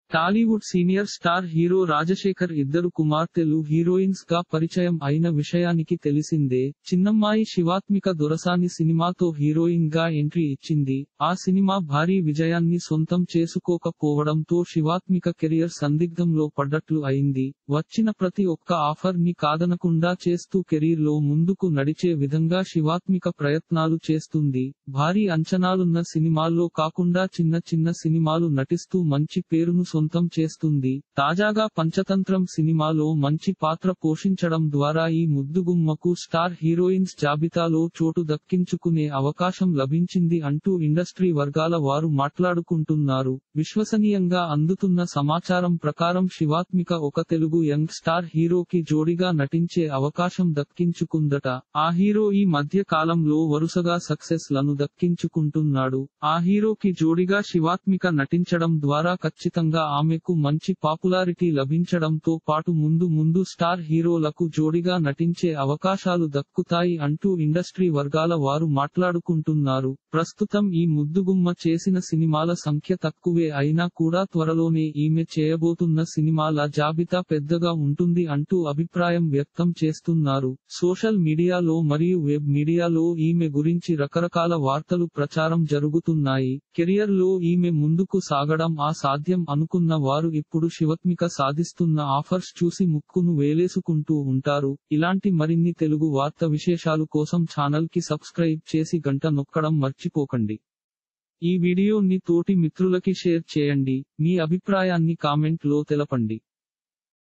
Tollywood senior star hero Rajasekhar ఇద్దరు కుమార్తెలు heroines గా పరిచయం అయిన విషయానికి తెలిసిందే చిన్నమ్మాయి శివాత్మిక దొరసాని సినిమాతో హీరోయిన్ గా ఎంట్రీ ఇచ్చింది ఆ సినిమా భారీ విజయాన్ని సొంతం చేసుకోకపోవడంతో శివాత్మిక కెరియర్ సందిగ్ధంలో పడ్డట్లు అయింది వచ్చిన ప్రతి ఒక్క ఆఫర్ ని కాదనకుండా చేస్తూ కెరీర్ లో ముందుకు నడిచే విధంగా శివాత్మిక ప్రయత్నాలు చేస్తుంది భారీ అంచనాలున్న సినిమాల్లో కాకుండా చిన్న చిన్న సినిమాలు నటిస్తూ మంచి పేరును సొంతం చేస్తుంది తాజాగా పంచతంత్రం సినిమాలో మంచి పాత్ర పోషించడం ద్వారా ఈ ముద్దుగుమ్మకు స్టార్ హీరోయిన్స్ జాబితాలో చోటు దక్కించుకునే అవకాశం లభించింది అంటూ ఇండస్ట్రీ వర్గాల వారు మాట్లాడుకుంటున్నారు విశ్వసనీయంగా అందుతున్న సమాచారం ప్రకారం శివాత్మిక ఒక తెలుగు యంగ్ స్టార్ హీరోకి జోడిగా నటించే అవకాశం దక్కించుకుందట ఆ హీరో ఈ మధ్య కాలంలో వరుసగా సక్సెస్ లను దక్కించుకుంటున్నాడు ఆ హీరోకి జోడిగా శివాత్మిక నటించడం ద్వారా ఖచ్చితంగా ఆమెకు మంచి పాపులారిటీ లభించడంతో పాటు ముందు ముందు స్టార్ హీరోలకు జోడిగా నటించే అవకాశాలు దక్కుతాయి అంటూ ఇండస్ట్రీ వర్గాల వారు మాట్లాడుకుంటున్నారు ప్రస్తుతం ఈ ముద్దుగుమ్మ చేసిన సినిమాల సంఖ్య తక్కువే అయినా కూడా త్వరలోనే ఈమె చేయబోతున్న సినిమాల జాబితా పెద్దగా ఉంటుంది అంటూ అభిప్రాయం వ్యక్తం చేస్తున్నారు సోషల్ మీడియాలో మరియు వెబ్ మీడియాలో ఈమె గురించి రకరకాల వార్తలు ప్రచారం జరుగుతున్నాయి కెరియర్ లో ఈమె ముందుకు సాగడం ఆ సాధ్యం అనుకున్న వారు ఇప్పుడు శివత్మిక సాధిస్తున్న ఆఫర్స్ చూసి ముక్కును వేలేసుకుంటూ ఉంటారు ఇలాంటి మరిన్ని తెలుగు వార్త విశేషాలు కోసం ఛానల్ కి సబ్స్క్రైబ్ చేసి గంట నొక్కడం మర్చిపోకండి ఈ వీడియోని తోటి మిత్రులకి షేర్ చేయండి మీ అభిప్రాయాన్ని కామెంట్ లో తెలపండి